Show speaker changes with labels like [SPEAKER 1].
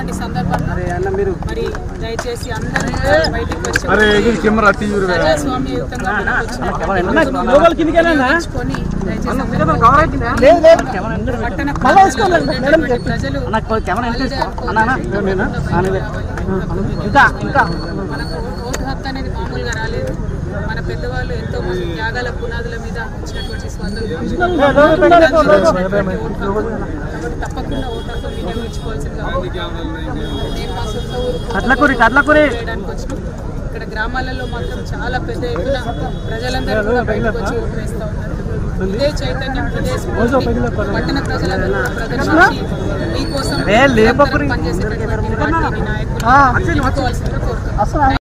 [SPEAKER 1] ఇలాంటి సందర్భంలో మరి దయచేసి అందరూ బయటికి వచ్చి
[SPEAKER 2] అరే ఇది కెమెరా తీయురు
[SPEAKER 1] ప్రజాస్వామ్యయుతంగా ముందుకు వచ్చి నిర్ణయించుకొని దయచేసి అందరూ పట్టణ ప్రాంతాల్లో ఉండేటువంటి ప్రజలు వాళ్ళదే అనుకోవాలి. మనకు ఓటు హక్కు అనేది మామూలుగా రాలేదు మన పెద్దవాళ్ళు ఎంతో మంది త్యాగాల పునాదుల మీద ఇచ్చినటువంటి స్వాతంత్రం కాబట్టి తప్పకుండా ఓటు హక్కు వినియోగించుకోవాల్సిందిగా నేను మా సొంత ఊరు
[SPEAKER 3] కట్లకూరి కట్లకూరి
[SPEAKER 1] చేయడానికి వచ్చినాం ఇక్కడ గ్రామాలలో మాత్రం చాలా పెద్ద ఎత్తున ప్రజలందరూ కూడా బయటకు వచ్చి ఓటు వేస్తూ ఉన్నారు ఇదే చైతన్యం ఇదే స్ఫూర్తి పట్టణ ప్రజలందరూ కూడా ప్రదర్శించి మీకోసం నిరంతరం పనిచేసేటటువంటి పార్టీని నాయకులు ఎన్నుకోవాల్సిందిగా కోరుతున్నాను